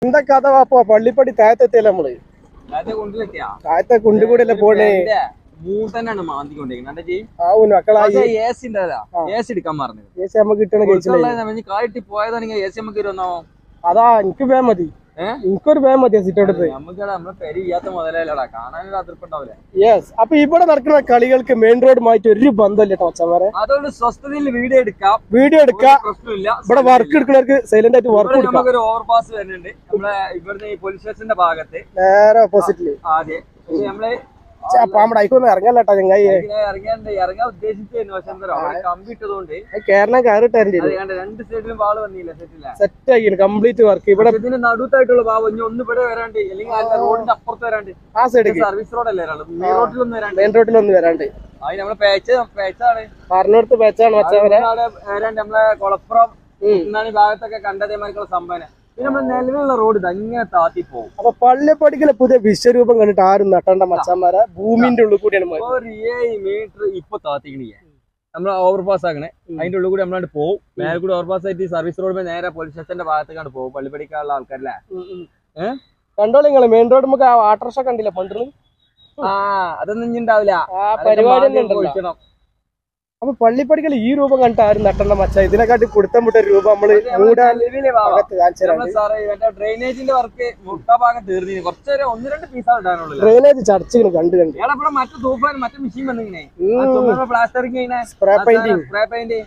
എന്താ കഥ വാപ്പോ പള്ളിപ്പടി താഴത്തെത്തിയല്ലേ നമ്മള് അത് കൊണ്ടുവെക്കാ താഴത്തെ കുണ്ടുകൂടിയല്ലേ പോണേ മൂത്തന്നാണ് മാന്തി കൊണ്ടിരിക്കുന്നത് കണ്ടാ ചെയ്യും ആവും മക്കളായി എ സി ഉണ്ടല്ലോ എ സി എടുക്കാൻ പറഞ്ഞത് ഏസി നമുക്ക് കിട്ടണ കഴിച്ചില്ലേ കാട്ടി പോയതാണെങ്കിൽ എ സി നമുക്ക് വരുന്നോ അതാ എനിക്ക് വേഗം മതി ഏഹ് എനിക്കൊരു വേഗം മതി സിറ്റ് എടുത്ത് നമുക്ക് നമ്മളെ പെരി ചെയ്യാത്ത മുതലല്ലടാ കാണാനൊരു അതിർപ്പുണ്ടാവില്ല യെസ് അപ്പൊ ഇവിടെ നടക്കുന്ന കളികൾക്ക് മെയിൻ റോഡുമായിട്ട് ഒരു ബന്ധമില്ല കേട്ടോ അച്ഛന്മാരെ അതുകൊണ്ട് സ്വസ്ഥതയിൽ വീഡിയോ എടുക്കാം വീഡിയോ എടുക്കുക ഒരു പ്രശ്നമില്ല ഇവിടെ വർക്ക് എടുക്കുന്നവർക്ക് സൈലന്റ് ആയിട്ട് വർക്ക് ഇവിടെ കൊടുക്കാം നമുക്കൊരു ഓവർപാസ് വരുന്നുണ്ട് നമ്മളെ ഇവിടുന്ന് ഈ പോലീസ് സ്റ്റേഷന്റെ ഭാഗത്ത് നേരെ ഓപ്പോസിറ്റില് ആദ്യം പക്ഷെ നമ്മള് അപ്പൊ നമ്മുടെ അയക്കൊന്നും ഇറങ്ങല്ല കേട്ടോ ചങ്ങായി ഇങ്ങനെ ഇറങ്ങാണ്ട് ഇറങ്ങാൻ ഉദ്ദേശിച്ചായിരുന്നു പക്ഷെ എന്താ പറയുക അവിടെ കമ്പി ഇട്ടതുകൊണ്ട് കേരളം കയറിട്ട് തരേണ്ടി അത് വരും കണ്ട് രണ്ട് സൈഡിലും വാള് വന്നില്ല സെറ്റില്ല സെറ്റ് ആക്കി കംപ്ലീറ്റ് വർക്ക് ഇവിടെ ഇതിന് നടുത്തായിട്ടുള്ള ഭാവം ഇനി ഒന്ന് ഇവിടെ വരാണ്ട് അല്ലെങ്കിൽ ആ റോഡിന്റെ അപ്പുറത്ത് വരാണ്ട് ആ സൈഡിലേക്ക് സർവീസ് റോഡല്ലേ വരാള് മെയിൻ റോഡിലൊന്നും വരാണ്ട് മെയിൻ റോഡിലൊന്നും വരാണ്ട് അത് നമ്മളെ പേച്ച പേച്ചാണ് പറഞ്ഞോടത്ത് വെച്ചാണ് മച്ചവരെ അവിടെ വരാണ്ട് നമ്മളെ കൊളപ്പുറം ഉം. എന്നാണ് ഈ ഭാഗത്തൊക്കെ കണ്ടതേമാർക്കുള്ള സംഭാവന പിന്നെ നമ്മുടെ നിലവിലുള്ള റോഡ് ഇത് അങ്ങനെ താത്തി പോകും അപ്പൊ പള്ളിപ്പടിക്കലെ പുതിയ വിശ്വരൂപം കണ്ടിട്ട് ആരും നട്ടണ്ട മച്ചാന്മാരെ ഭൂമിന്റെ ഉള്ളിൽ കൂടിയാണ് മതി. ഒരു ഏഴ് മീറ്റർ ഇപ്പൊ താത്തിക്കണേ നമ്മൾ ഓവർപാസ് ആക്കണേ അതിന്റെ ഉള്ളിൽ കൂടി നമ്മളാണ്ട് പോകും മേലെ കൂടി ഓവർപാസ് ആയിട്ട് സർവീസ് റോഡ് നേരെ പോലീസ് സ്റ്റേഷന്റെ ഭാഗത്തേക്കാണ് പോകും പള്ളിപ്പടിക്കാനുള്ള ആൾക്കാരല്ലേ ഏ? കണ്ടോളൂ നിങ്ങള് മെയിൻ റോഡ് നമുക്ക് വാട്ടർ ഷോ കണ്ടില്ല പണ്ടിന് ആ അതൊന്നും ഇനി ഉണ്ടാവില്ല ആ അതൊക്കെ പരിപാടി തന്നെ മാന്യം ഉണ്ടല്ലോ കുഴിക്കണം. അപ്പൊ പള്ളിപ്പടിക്കൽ ഈ രൂപം കണ്ടിട്ട് ആരും നട്ടണ്ട മച്ച ഇതിനെക്കാട്ടി കൊടുത്തം വിട്ട ഒരു രൂപം നമ്മള് മൂടാൻ നിലവിലെ ഭാഗം. ഭാഗത്ത് കാണിച്ചു തരാം നമ്മളെ സാറേ ഇവന്റെ ഡ്രെയിനേജിന്റെ വർക്ക് മുട്ട ഭാഗം തീർന്നിന് കുറച്ച് നേരം ഒന്ന് രണ്ട് പീസാണ് ഇടാനുള്ളൂ ഡ്രെയിനേജ് ചർച്ചകൾ കണ്ട് കണ്ട് ഇയാളെ ഇവിടെ മറ്റു തൂഫാൻ മറ്റു മെഷീൻ വന്നിങ്ങനെ ഉം. Plastering spray painting spray paint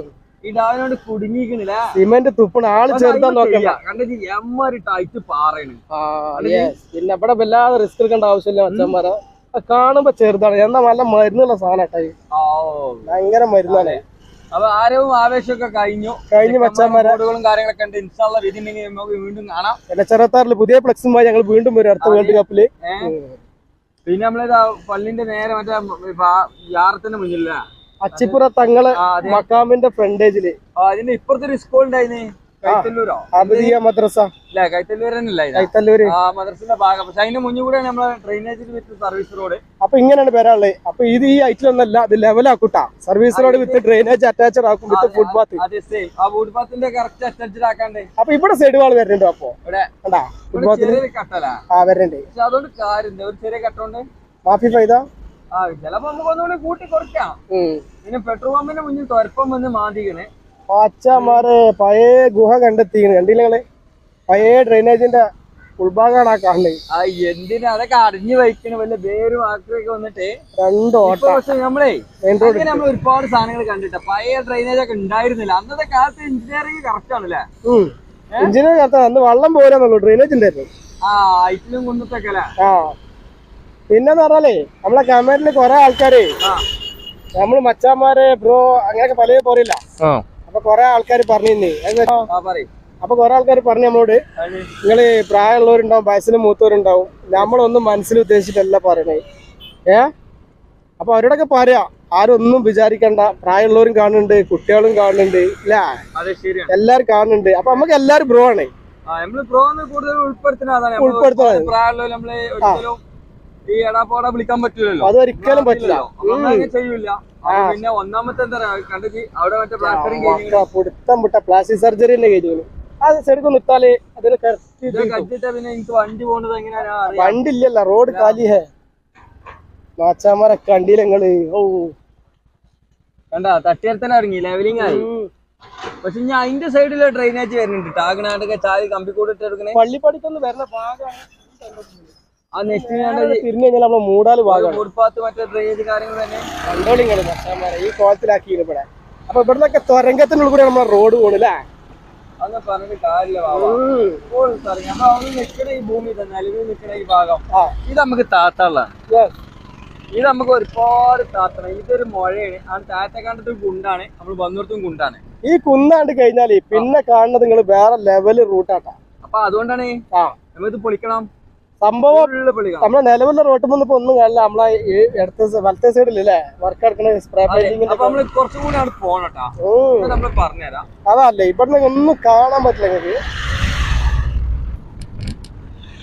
ഈ ഡാവിനോട് കുടുങ്ങിക്കണില്ല സിമെന്റ് തുപ്പണ ആള് ചെറുതാൻ നോക്കണ്ട കണ്ടത് എമ്മൊരു ടൈറ്റ് പാറയാണ് ആ, yes. പിന്നെ ഇവിടെ വല്ലാതെ റിസ്ക് എടുക്കേണ്ട ആവശ്യമില്ല മച്ചന്മാരെ അത് കാണുമ്പോ ചെറുതാണ് എന്നാ നല്ല മരുന്നുള്ള സാധനം കേട്ടോ ഓ ഭയങ്കര മരുന്നാണ് അപ്പൊ ആരവും ആവേശമൊക്കെ കഴിഞ്ഞു കഴിഞ്ഞ് മച്ചാന്മാരെ റോഡുകളും കാര്യങ്ങളൊക്കെ ഉണ്ട് ഇൻഷാള്ള വിധി ഉണ്ടെങ്കിൽ നമുക്ക് വീണ്ടും കാണാം പിന്നെ ചെറുത്താറിൽ പുതിയ ഫ്ലെക്സുമായി ഞങ്ങൾ വീണ്ടും വരും അടുത്ത വേൾഡ് കപ്പില് ഏ? പിന്നെ നമ്മളിതാ പള്ളിന്റെ നേരെ മറ്റേ യാറത്തിന്റെ മുന്നില്ല അച്ചിപ്പുറ തങ്ങള് ആ, അതെ. മക്കാമിന്റെ ഫ്രണ്ടേജില് അതിന്റെ ഇപ്പുറത്തെ ഒരു സ്കൂൾ ഉണ്ടായിന് കൈത്തല്ലൂരോ അബദിയ മദ്രസ ഇല്ല കൈത്തല്ലൂർ തന്നെ ഇല്ല ഇത് കൈത്തല്ലൂര് ആ മദ്രസിന്റെ ഭാഗം പക്ഷെ അതിന്റെ മുന്നിൽ കൂടെ നമ്മളെ ഡ്രെയിനേജിൽ വിത്ത് സർവീസ് റോഡ് അപ്പൊ ഇങ്ങനെയാണ് വരാനുള്ളത് അപ്പൊ ഇത് ഈ ഐറ്റിലൊന്നല്ല ഇത് ലെവലാക്കൂട്ടാ service road with drainage attached ആക്കും വിത്ത് ഫുട്പാത്ത് അതെ സെയിം ആ ഫുട്പാത്തിന്റെ കറക്റ്റ് അറ്റൻഷൻ ആക്കാണ്ട് അപ്പൊ ഇവിടെ സൈഡ് വാൾ വരുന്നുണ്ടോ അപ്പൊ ഇവിടെ കണ്ടാ ഇവിടെ ഫുട്പാത്തിന് ചെറിയൊരു കട്ടല ആ വരുന്നുണ്ട് പക്ഷെ അതുകൊണ്ട് കാര്യം ഒരു ചെറിയ കട്ടുണ്ട് മാഫി ഫൈദ ആ ചിലപ്പോ നമുക്ക് ഒന്നുകൂടി കൂട്ടി കുറയ്ക്കാം ഉം പിന്നെ പെട്രോൾ പമ്പിന്റെ മുന്നിൽ തുരപ്പം വന്ന് മാന്തിക്കണ് പച്ചമാരെ പഴയ ഗുഹ കണ്ടെത്തിയാണ് കണ്ടില്ല നിങ്ങള് പഴയ ഡ്രെയിനേജിന്റെ ഉൾഭാഗമാണ് ആ കാണുന്നത് ആ എന്തിനാ അതൊക്കെ അടിഞ്ഞു വയ്ക്കണ വല്ല വേരും ആക്രയൊക്കെ വന്നിട്ട് രണ്ട് ഓട്ട ഇപ്പൊ പക്ഷെ നമ്മളേ മെയിൻ റോഡ് അങ്ങനെ നമ്മൾ ഒരുപാട് സാധനങ്ങൾ കണ്ടിട്ട പഴയ ഡ്രെയിനേജ് ഒക്കെ ഉണ്ടായിരുന്നില്ല അന്നത്തെ കാലത്ത് എഞ്ചിനീയറിംഗ് കറക്റ്റ് ആണല്ലേ എഞ്ചിനീയർ കത്ത അന്ന് വെള്ളം പോരാന്നുള്ളൂ ഡ്രെയിനേജ് ഉണ്ടായിരുന്നു ആ ഐറ്റിലും കുന്നത്തൊക്കെ അല്ലേ ആ പിന്നെന്ന് പറഞ്ഞാലേ നമ്മളെ കമന്റിൽ കുറെ ആൾക്കാര് ആ നമ്മള് മച്ചാന്മാര് ബ്രോ അങ്ങനെയൊക്കെ പല പോരില്ല അപ്പൊ കുറെ ആൾക്കാർ പറഞ്ഞിരുന്നേ ആ പറയും അപ്പൊ കുറെ ആൾക്കാർ പറഞ്ഞു നമ്മളോട് നിങ്ങള് പ്രായമുള്ളവരുണ്ടാവും വയസ്സിന് മൂത്തവരുണ്ടാവും നമ്മളൊന്നും മനസ്സിൽ ഉദ്ദേശിച്ചിട്ടല്ല പറയണേ ഏ അപ്പൊ അവരോടൊക്കെ പറയാ ആരും ഒന്നും വിചാരിക്കണ്ട പ്രായമുള്ളവരും കാണുന്നുണ്ട് കുട്ടികളും കാണുന്നുണ്ട് ഇല്ല അതെ ശരിയാണ് എല്ലാരും കാണുന്നുണ്ട് അപ്പൊ നമുക്ക് എല്ലാരും ബ്രോ ആണ് ആ നമ്മള് പ്രോ കൂടുതൽ ഉൾപ്പെടുത്തുന്ന അതാണ് നമ്മള് ഉൾപ്പെടുത്തുന്നത്. ഒരുപാട് പ്രായമുള്ള നമ്മള് ഒരിക്കലും ഈ എടാപ്പോടെ വിളിക്കാൻ പറ്റൂലല്ലോ അതൊരിക്കലും പറ്റില്ല അപ്പൊ നമ്മളങ്ങനെ ചെയ്യൂല അപ്പൊ പിന്നെ ഒന്നാമത്തെ എന്താ പറയാ കണ്ടത് അവിടെ മറ്റേ പ്ലാസ്റ്ററിങ് കഴിഞ്ഞു വാ, പുടുത്തം വിട്ട പ്ലാസ്റ്റിക് സർജറി തന്നെ കഴിഞ്ഞു ആ ശരിക്കും നിത്താല് അതിന് കറക്റ്റ് ഇത് കണ്ടിട്ട് പിന്നെ എനിക്ക് വണ്ടി പോകുന്നത് എങ്ങനെയാ ഞാൻ അറിയാം വണ്ടില്ലല്ല റോഡ് കാലി ഹേ മാച്ചാമാരെ കണ്ടില്ല നിങ്ങള് ഓ കണ്ട തട്ടിയരത്തന്നെ ഇറങ്ങി ലെവലിംഗ് ആയി ഉം. പക്ഷെ ഞാൻ അതിന്റെ സൈഡില് ഡ്രെയിനേജ് വരുന്നുണ്ട് ടാഗനാട്ടൊക്കെ ചാരി കമ്പി കൂടെ ഇട്ട് എടുക്കണേ പള്ളിപ്പടിക്കൊന്ന് വരുന്ന ഭാഗമാണ് ആ നെക്സ്റ്റ് ഞാൻ തിരിഞ്ഞു കഴിഞ്ഞാൽ നമ്മളെ മൂടാല് ഭാഗമാണ് ഫുട്പാത്ത് മറ്റേ ഡ്രെയിനേജ് കാര്യങ്ങൾ തന്നെ കണ്ടോളിങ്ങള് മാച്ചാമാരെ ഈ കോലത്തിലാക്കി ഇവിടെ അപ്പൊ ഇവിടുന്നൊക്കെ തുരങ്കത്തിനുള്ളിൽ കൂടെ നമ്മളെ റോഡ് പോണല്ലേ അങ്ങനെ പറഞ്ഞിട്ട് കാര്യമില്ല ബാബാ ഇപ്പോൾ സാറേ നമ്മൾ അവിടെ നിൽക്കണ ഈ ഭൂമി തന്നെ നിലവിൽ നിൽക്കണ ഈ ഭാഗം ആ ഇത് നമുക്ക് താത്തള്ളാണ് yes. ഇത് നമുക്ക് ഒരുപാട് താത്തണം ഇതൊരു മുഴയാണ് ആ താറ്റക്കാണ്ടത്ത് ഒരു കുണ്ടാണ് നമ്മൾ വന്നിടത്തും കുണ്ടാണ് ഈ കുന്നാണ്ട് കഴിഞ്ഞാല് പിന്നെ കാണുന്നത് നിങ്ങൾ വേറെ ലെവല് റൂട്ടാട്ടാ അപ്പൊ അതുകൊണ്ടാണ് ആ നമ്മളിത് പൊളിക്കണം സംഭവം ഫുള്ള് പൊളിക്കണം നമ്മളെ നിലവിലെ റോട്ടിൽ നിന്ന് ഇപ്പൊ ഒന്നും കാണില്ല നമ്മളെ ഈ ഇടത്തെ സ- വലത്തെ സൈഡിൽ അല്ലേ വർക്ക് എടുക്കണ സ്പ്രേ പെയിന്റിങ്ങിന്റെ അപ്പൊ നമ്മള് കുറച്ചും കൂടി അവിടെ പോകണം കേട്ടാ ഉം. നമ്മൾ പറഞ്ഞുതരാം അതല്ലേ ഇവിടുന്ന് ഒന്നും കാണാൻ പറ്റില്ല നിങ്ങൾക്ക്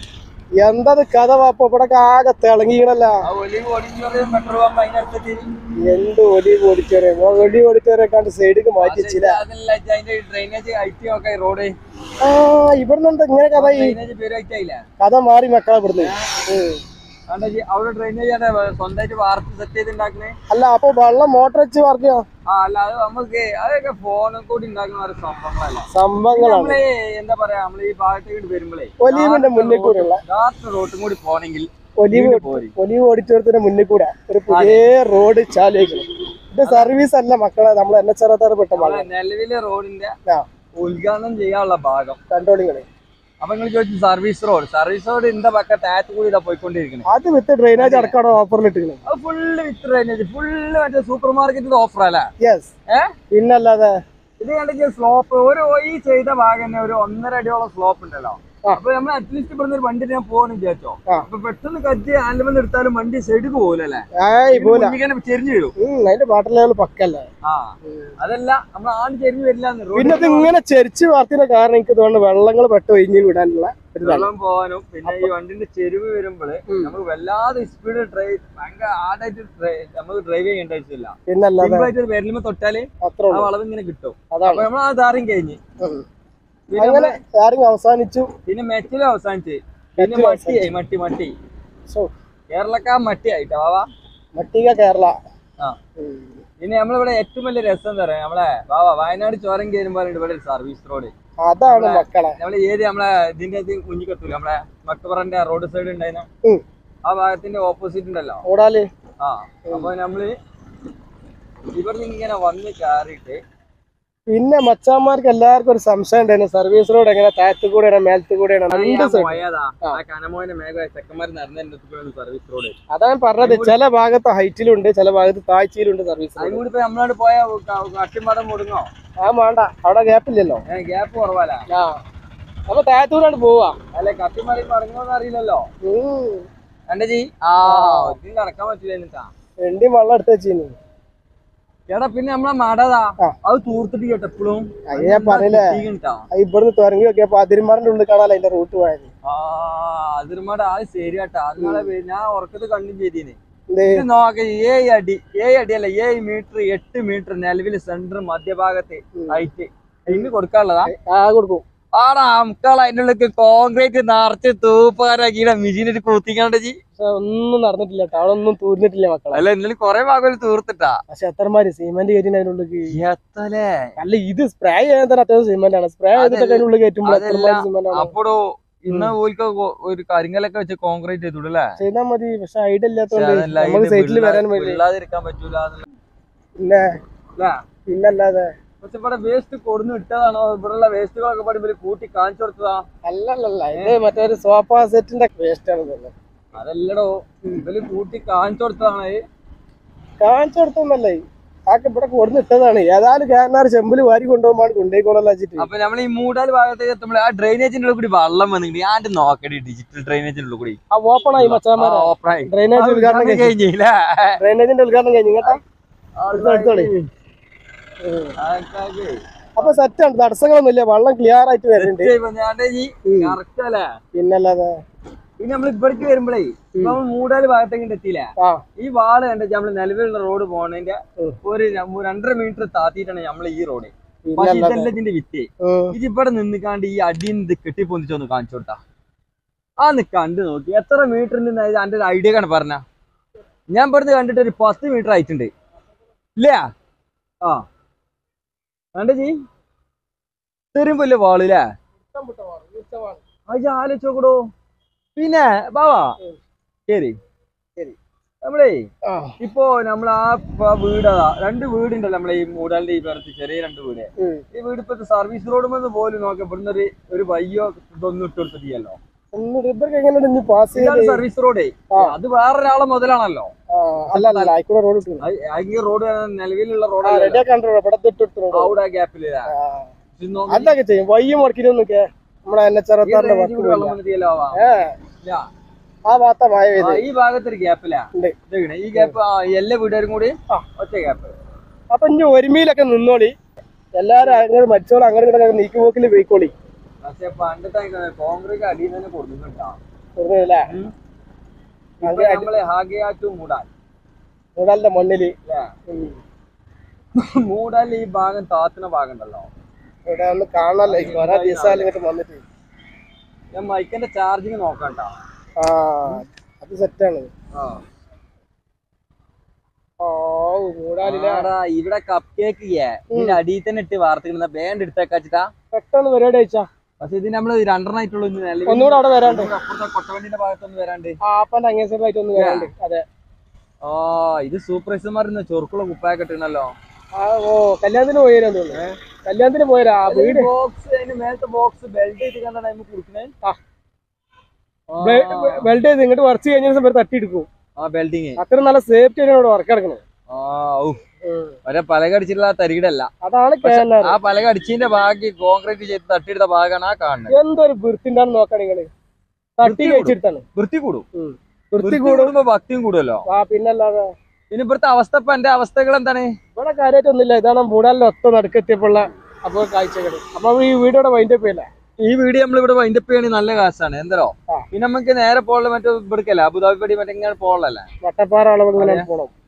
എന്തത് കഥ വാപ്പ ഇവിടെ ആകെ തിളങ്ങിക്കണല്ല ആ ഒലിവ് ഓടിച്ചോറ് പെട്രോൾ പമ്പ് അതിനടുത്ത് എന്ത് ഒലിവ് ഓഡിറ്റോറിയം ഒലി ഓഡിറ്റോറിയം കണ്ട് സൈഡിക്ക് മാറ്റി വെച്ചില്ല അതല്ല അതിന്റെ ഡ്രെയിനേജ് ഐറ്റി ഒക്കെ റോഡ് ആ ഇവിടുന്ന് എന്താ ഇങ്ങനെ കഥ ഈ ഡ്രെയിനേജ് പേര് ഐറ്റായില്ല കഥ മാറി മക്കളെ ഇവിടുന്ന് ഉം. കണ്ടാ ജി, അവിടെ ഡ്രെയിനേജ് സ്വന്തമായിട്ട് വാർത്ത സെറ്റ് ചെയ്തുണ്ടാക്കണേ അല്ല അപ്പൊ വെള്ളം മോട്ടർ വെച്ച് പറഞ്ഞോ ആ അല്ല അത് നമുക്ക് അതൊക്കെ ഫോണും കൂടി ഉണ്ടാക്കുന്ന ഒരു സംഭവങ്ങളല്ല സംഭവങ്ങളാണ് നമ്മള് എന്താ പറയാ നമ്മള് ഈ ഭാഗത്തേക്ക് വരുമ്പോഴേ ഒലീവിന്റെ മുന്നിൽ കൂടെയുള്ള ഡാർട്ട് റോട്ടും കൂടി പോണെങ്കിൽ ഒലീവ് ഒലീവ് ഓഡിറ്റോറിയത്തിന്റെ മുന്നിൽ കൂടെ ഒരു പുതിയ റോഡ് ചാലിയേക്കണം ഇത് സർവീസ് അല്ല മക്കളെ നമ്മൾ എന്നെ ചെറുതാറ് പെട്ട മഴ നമ്മളെ നിലവിലെ റോഡിന്റെ ആ ഉദ്ഘാടനം ചെയ്യാനുള്ള ഭാഗം കണ്ടോളിങ്ങളെ അപ്പൊ നിങ്ങൾ ചോദിച്ചു സർവീസ് റോഡ് സർവീസ് റോഡ് ഇന്ത പക്ക താഴത്ത് കൂടി ഇതാ പോയിക്കൊണ്ടിരിക്കുന്നത് അത് വിത്ത് ഡ്രെയിനേജ് അടക്കാണ് ഓഫറിൽ ഇട്ടിരിക്കുന്നത് അത് ഫുള്ള് വിത്ത് ഡ്രെയിനേജ് ഫുള്ള് മറ്റേ സൂപ്പർ മാർക്കറ്റിന്റെ ഓഫർ അല്ലേ യെസ് ഏ പിന്നല്ലാതെ ഇത് കണ്ടെങ്കിൽ സ്ലോപ്പ് ഒരു ഈ ചെയ്ത ഭാഗം തന്നെ ഒരു ഒന്നര അടിയോളം സ്ലോപ്പ് ഉണ്ടല്ലോ ആ. അപ്പൊ നമ്മൾ അറ്റ്ലീസ്റ്റ് ഇവിടുന്ന് ഒരു വണ്ടി ഞാൻ പോകണം വിചാരിച്ചോ ആ. അപ്പൊ പെട്ടെന്ന് കജ്ജി ആൻഡ്മെന്റ് എടുത്താലും വണ്ടി സൈഡിൽ പോകൂലല്ലേ ഏയ് പോലെ ഇങ്ങനെ ചെരിഞ്ഞു വീഴും ഉം അതിന്റെ വാട്ടർ ലെവൽ പക്കല്ലേ ആ അതല്ല നമ്മൾ ആണ്ട് ചെരിഞ്ഞു വരില്ല പിന്നെ ഇത് ഇങ്ങനെ ചെരിച്ച് വാർത്തിന്റെ കാരണം എനിക്ക് തോന്നുന്നു വെള്ളങ്ങൾ പെട്ട് ഒഴിഞ്ഞ് വിടാനുള്ള ഒരു ഇതാണ് വെള്ളം പോകാനും പിന്നെ ഈ വണ്ടിന്റെ ചെരുവ് വരുമ്പോൾ നമുക്ക് വല്ലാതെ സ്പീഡ് ഡ്രൈവ് ഭയങ്കര ഹാർഡായിട്ട് നമുക്ക് ഡ്രൈവ് ചെയ്യേണ്ട ആവശ്യമില്ല പിന്നല്ലാതെ സിമ്പിളായിട്ട് വിരലുമ്പോ തൊട്ടാല് അത്ര ആ ഉള്ളൂ വളവ് ഇങ്ങനെ കിട്ടും അതാണ് അപ്പൊ നമ്മൾ ആ താരം കഴിഞ്ഞ് ഉം. പിന്നെ അങ്ങനെ ആരും അവസാനിച്ചു പിന്നെ മെറ്റലും അവസാനിച്ച് പിന്നെ മെറ്റലും മട്ടിയായി മട്ടി മട്ടി സോ കേരളക്കാർ മട്ടിയായിട്ടാ വാവാ മട്ടിക കേരള ആ പിന്നെ നമ്മളിവിടെ ഏറ്റവും വലിയ രസം എന്താ പറയാ നമ്മളെ വാവാ വയനാട് ചോരം കയറുമ്പോൾ ഇവിടെ ഒരു സർവീസ് റോഡ് അതാണ് മക്കളെ നമ്മളെ ഏരിയ നമ്മളെ ഇതിന്റെ ഇത് കുഞ്ഞിക്കത്തൂര് നമ്മളെ മട്ടുപറന്റെ റോഡ് സൈഡ് ഉണ്ടായിരുന്നു ഉം. ആ ഭാഗത്തിന്റെ ഓപ്പോസിറ്റ് ഉണ്ടല്ലോ ഓടാല് ആ അപ്പൊ നമ്മള് ഇവിടുന്ന് ഇങ്ങനെ വന്ന് കയറിയിട്ട് പിന്നെ മച്ചാന്മാർക്ക് എല്ലാവർക്കും ഒരു സംശയം ഉണ്ടായിരുന്നു സർവീസ് റോഡ് എങ്ങനെ താഴത്ത് കൂടെയാണ് മേലത്ത് കൂടെയാണ് രണ്ട് സൈഡ് പോയതാ ആ കനമോനെ മേഘ ചെക്കന്മാർ നടന്നതിന്റെ സർവീസ് റോഡ് അതാണ് പറഞ്ഞത് ചില ഭാഗത്ത് ഹൈറ്റിലുണ്ട് ചില ഭാഗത്ത് താഴ്ചയിലുണ്ട് സർവീസ് റോഡ് അതും കൂടി ഇപ്പൊ നമ്മളോട് പോയ കട്ടിമടം മുടുങ്ങോ ആ വേണ്ട അവിടെ ഗ്യാപ്പില്ലല്ലോ ഗ്യാപ്പ് കുറവല്ല ആ അപ്പൊ താഴത്തൂരാണ് പോവാ അല്ലെ കട്ടിമടം മടങ്ങോന്ന് അറിയില്ലല്ലോ ഉം. കണ്ട ജി ആ ഒത്തിരി നടക്കാൻ പറ്റില്ല എന്നിട്ടാ വെണ്ടി വെള്ളം എടുത്ത് വെച്ചിരുന്നു എടാ പിന്നെ നമ്മളെ മടതാ ആ. അത് തൂർത്തിട്ട് കേട്ടോ എപ്പോഴും അത് ഞാൻ പറഞ്ഞില്ലേ ഇവിടുന്ന് തുറങ്ങി നോക്കിയപ്പോ അതിരുമാറിന്റെ ഉള്ളിൽ കാണാൻ അതിന്റെ റൂട്ട് പോയത് ആ അതിരുമാട് ആ ശരി കേട്ടാ അതിനാളെ ഞാൻ ഉറക്കത്ത് കണ്ടും ചെയ്തീന് എന്തേ ഇത് നോക്ക ഏഴ് അടി ഏഴ് അടി അല്ല ഏഴ് മീറ്റർ എട്ട് മീറ്റർ നിലവിൽ സെന്റർ മധ്യഭാഗത്ത് ഹൈറ്റ് ഇന്ന് കൊടുക്കാനുള്ളതാ ആ കൊടുക്കും ആടാ അമക്കൾ അതിൻ്റെ ഉള്ളിൽ കോൺക്രീറ്റ് നിറച്ച് തൂപ്പാരാക്കിയുടെ മിഷീനിട്ട് കുത്തിക്കാണ്ട് ജി പക്ഷെ ഒന്നും നടന്നിട്ടില്ല കേട്ടോ അവിടെ ഒന്നും തൂർന്നിട്ടില്ല മക്കളെ അല്ല ഇന്നലെ കൊറേ ഭാഗം തൂർത്തിട്ടാ പക്ഷെ എത്രമാര് സിമെന്റ് കയറ്റി അതിന്റെ ഉള്ളിൽ എത്തല്ലേ അല്ല ഇത് സ്പ്രേ ചെയ്യാൻ തന്നെ അത്യാവശ്യം സിമെന്റ് ആണ് സ്പ്രേ ചെയ്തിട്ട് അതിന്റെ ഉള്ളിൽ കയറ്റുമ്പോൾ അതല്ല. എത്രമാര് സിമെന്റ് ആണ് അപ്പോഴോ ഇന്ന് ഓൽക്ക് ഒരു കരിങ്കലൊക്കെ വെച്ച് കോൺക്രീറ്റ് ചെയ്തൂടല്ലേ ചെയ്താൽ മതി പക്ഷെ ഐഡിയ പക്ഷെ ഇല്ലാത്തതുകൊണ്ട് അതല്ല നമുക്ക് ഇത് സൈറ്റിൽ വരാൻ വിള്ളാ- പറ്റില്ല വിള്ളാതിരിക്കാൻ പറ്റൂല പിന്നെ അല്ലേ പിന്നല്ലാതെ പക്ഷെ ഇവിടെ വേസ്റ്റ് കൊടുന്ന് ഇട്ടതാണോ ഇവിടെയുള്ള വേസ്റ്റുകളൊക്കെ പാടി ഇവര് കൂട്ടി കാണിച്ചു കൊടുത്തതാ അല്ലല്ല ഇത് മറ്റേ സോഫ സെറ്റിന്റെ വേസ്റ്റ് ആണ് തോന്നുന്നത് അതല്ലടോ ഇവര് കൂട്ടി കാണിച്ചു കൊടുത്തതാണ് കാണിച്ചു കൊടുത്തൊന്നല്ലേ ആക്കെ ഇവിടെ കൊടുന്ന് ഇട്ടതാണ് ഏതായാലും കാരനാർ ചെമ്പില് വാരി കൊണ്ടുപോകുമ്പോൾ കൊണ്ടുപോയിക്കോളല്ലോ വെച്ചിട്ട് അപ്പൊ നമ്മൾ ഈ മൂടാൽ ഭാഗത്തേക്ക് എത്തുമ്പോൾ ആ ഡ്രെയിനേജിന്റെ ഉള്ളിൽ കൂടി വെള്ളം വന്നിട്ട് ഞാൻ നോക്കടി ഡിജിറ്റൽ ഡ്രെയിനേജിന്റെ ഉള്ളിൽ കൂടി ആ ഓപ്പൺ ആയി മച്ചാമാരെ ഓപ്പണായി ഡ്രെയിനേജ് ഉദ്ഘാടനം കഴിഞ്ഞു കഴിഞ്ഞില്ല ഡ്രെയിനേജിന്റെ ഉദ്ഘാടനം കഴിഞ്ഞു കേട്ടോ എടുത്തോളി. അപ്പൊ സെറ്റാണ് തടസ്സങ്ങളൊന്നും ഇല്ല വെള്ളം ക്ലിയർ ആയിട്ട് വരുന്നുണ്ട് കറക്റ്റ് അല്ലേ പിന്നല്ലാതെ പിന്നെ നമ്മൾ ഇവിടേക്ക് വരുമ്പോഴേ നമ്മൾ മൂടാല് ഭാഗത്തേക്ക് എത്തിയില്ല ആ ഈ വാള് കണ്ട നമ്മള് നിലവിലുള്ള റോഡ് പോണതിന്റെ ഉം. ഒരു ര- രണ്ടര മീറ്റർ താത്തിയിട്ടാണ് നമ്മൾ ഈ റോഡ് പക്ഷെ പിന്നല്ലാതെ ഇതല്ല ഇതിന്റെ വിറ്റ് ഉം. ഇത് ഇത് ഇവിടെ നിന്നിക്കാണ്ട് ഈ അടിയിൽ ഇത് കെട്ടിപ്പൊന്തിച്ചൊന്ന് കാണിച്ചു കൊടുത്താ ആ ന്ന് കണ്ടു നോക്കി എത്ര മീറ്ററിന്റെ അതിന്റെ ഒരു ഐഡിയ ആണ് പറഞ്ഞ ഞാൻ ഇവിടുന്ന് കണ്ടിട്ട് ഒരു പത്ത് മീറ്റർ ആയിട്ടുണ്ട് ഇല്ല ആ കണ്ട ജി ഇത്രയും വലിയ വാളില്ലേ അത് ആലോചിച്ച് നോക്കടോ പിന്നെ ബാവാ ഉം. ശരി ശരി. നമ്മളേ ആ ഇപ്പോ നമ്മൾ ആ പ- വീടതാ രണ്ട് വീടുണ്ടല്ലോ നമ്മളെ ഈ മൂടാലിന്റെ ഈ പേരത്ത് ചെറിയ രണ്ട് വീട് ഉം. ഈ വീട് ഇപ്പൊ സർവീസ് റോഡ് മെന്ന് പോലും നോക്കാം ഇവിടുന്ന് ഒരു ഒരു വയ്യോ ഇതൊന്നും ഇട്ട് കൊടുത്തില്ലല്ലോ ഒന്ന് റിബർക്ക് എങ്ങനെയുണ്ട് ഇനി പാസ് ഇതാണ് ചെയ്ത് സർവീസ് റോഡേ ആ. അത് വേറൊരാളെ മുതലാണല്ലോ ആ, അല്ല അല്ല ആയിക്കൂടെ റോഡ് ഇട്ടു അത് ആ ഈ റോഡ് നിലവിലുള്ള ആ റോഡ് റെഡിയാ കണ്ടോ ഇവിടെ ഇട്ടിട്ട് റോഡ് അവിടെ ഗ്യാപ്പില് അതൊക്കെ ചെയ്യും വയ്യ മുടക്കിനൊന്നൊക്കെ നമ്മുടെ എൻ എച്ച് അറുപത്താറിന്റെ വർക്ക് വെള്ളം വന്നിട്ടില്ല ഏ ആ ഭാഗത്ത മഴ പെയ്ത് ഈ ഭാഗത്തൊരു ഗ്യാപ്പിലാ ഉണ്ട്. ഇതെങ്ങനെ ഈ ഗ്യാപ്പ് എല്ലാ വീട്ടുകാരും കൂടി ആ. ഒറ്റ ഗ്യാപ്പ് അപ്പൊ ഇനി ഒരുമയിലൊക്കെ നിന്നോളി എല്ലാരും അങ്ങനെ മരിച്ചോളൂ അങ്ങനെ ഇങ്ങനെ നീക്കുപോക്കിൽ പോയിക്കോളി പക്ഷെ പണ്ടത്തെ കോൺഗ്രസ് അടിയിൽ തന്നെ കൊടുക്കുന്നുണ്ടാ തീർന്നില്ലേ ഇപ്പൊ നമ്മള് ഹാഗിയ ടു മൂടാൽ മൂടാലിന്റെ മണ്ണില് ഉം. മൂടാൽ ഈ ഭാഗം താത്തുന്ന ഭാഗം ഉണ്ടല്ലോ ഇവിടെ ഒന്ന് കാണാനല്ലോ ഈ കൊറേ ദിവസം ഇങ്ങോട്ട് വന്നിട്ട് ഞാൻ മൈക്കിന്റെ ചാർജിങ് നോക്കണ്ട ആ അത് സെറ്റാണ് ഓ മൂടാലിലെ ആടാ, ഇവിടെ കപ്പ് കേക്ക് ഇതിന്റെ അടിയിൽ തന്നെ ഇട്ട് വാർത്തിടുന്ന ബാൻഡ് എടുത്തേക്കാച്ചിട്ടാ പെട്ടെന്ന് പരിപാടി അയച്ചാ പക്ഷെ ഇത് നമ്മള് രണ്ടെണ്ണം ആയിട്ടുള്ളൂ ഇന്ന് നിലവിൽ. ഒന്നുകൂടെ അവിടെ വരാണ്ട് അപ്പുറത്തെ കൊട്ടവണ്ടിന്റെ ഭാഗത്തൊന്നും വരാണ്ട് ആ അപ്പന്റെ അങ്ങേ സൈഡിലായിട്ട് ഒന്ന് വരാണ്ട് അതെ ആ ഇത് സൂപ്പർവൈസർമാർ ഇന്ന് ചൊറുക്കുള്ള കുപ്പായൊക്കെ ഇട്ടിരുന്നല്ലോ ആ ഓ കല്യാണത്തിന് പോയരാന്ന് തോന്നുന്നു കല്യാണത്തിന് പോയരാ ആ വീട് ബോക്സ് അതിന്റെ മേലത്തെ ബോക്സ് ബെൽറ്റ് ചെയ്ത് കണ്ട ടൈം കൊടുക്കണേ ആ. വെൽഡ് ചെയ്ത് ഇങ്ങോട്ട് വർക്ക് കഴിഞ്ഞ സമയത്ത് തട്ടിയെടുക്കും ആ ബെൽറ്റിങ് അത്ര നല്ല സേഫ്റ്റി ആയിട്ട് ഇവിടെ വർക്ക് എടുക്കണം ആ ഔ ഒരേ പലക അടിച്ചിട്ടുള്ള ആ തരികിടല്ല അതാണ് കെ എൻ ആർ ആ പലക അടിച്ചതിന്റെ ബാക്കി കോൺക്രീറ്റ് ചെയ്ത് തട്ടിയെടുത്ത ഭാഗമാണ് ആ കാണുന്നത് എന്തൊരു വൃത്തിന്റെ നോക്കാം നിങ്ങള് തട്ടി വൃത്തി കഴിച്ചെടുത്താണ് വൃത്തി കൂടും വൃത്തി വൃത്തി കൂടും കൂടുമ്പോ ഭക്തിയും കൂടുമല്ലോ ആ പിന്നല്ലാതെ ഇനി ഇവിടുത്തെ അവസ്ഥ ഇപ്പൊ എന്റെ അവസ്ഥകൾ എന്താണ് ഇവിടെ കാര്യമായിട്ടൊന്നുമില്ല ഇതാണ് മൂടാലിന്റെ ഒത്ത നടുക്കെത്തിയപ്പോഴുള്ള അപ്പൊ കാഴ്ചകൾ അപ്പൊ ഈ വീഡിയോടെ വൈൻഡപ്പ് ചെയ്യില്ല ഈ വീഡിയോ നമ്മൾ ഇവിടെ വൈൻഡപ്പ് ചെയ്യണമെങ്കിൽ നല്ല കാശാണ് എന്തോ ആ. പിന്നെ നമുക്ക് നേരെ പോകല മറ്റേ ഇവിടേക്കല്ല അബുദാബി പടി മറ്റേ ഇങ്ങനെ പോകലല്ലേ വട്ടപ്പാറ അളവ് ഇങ്ങനെ പോണം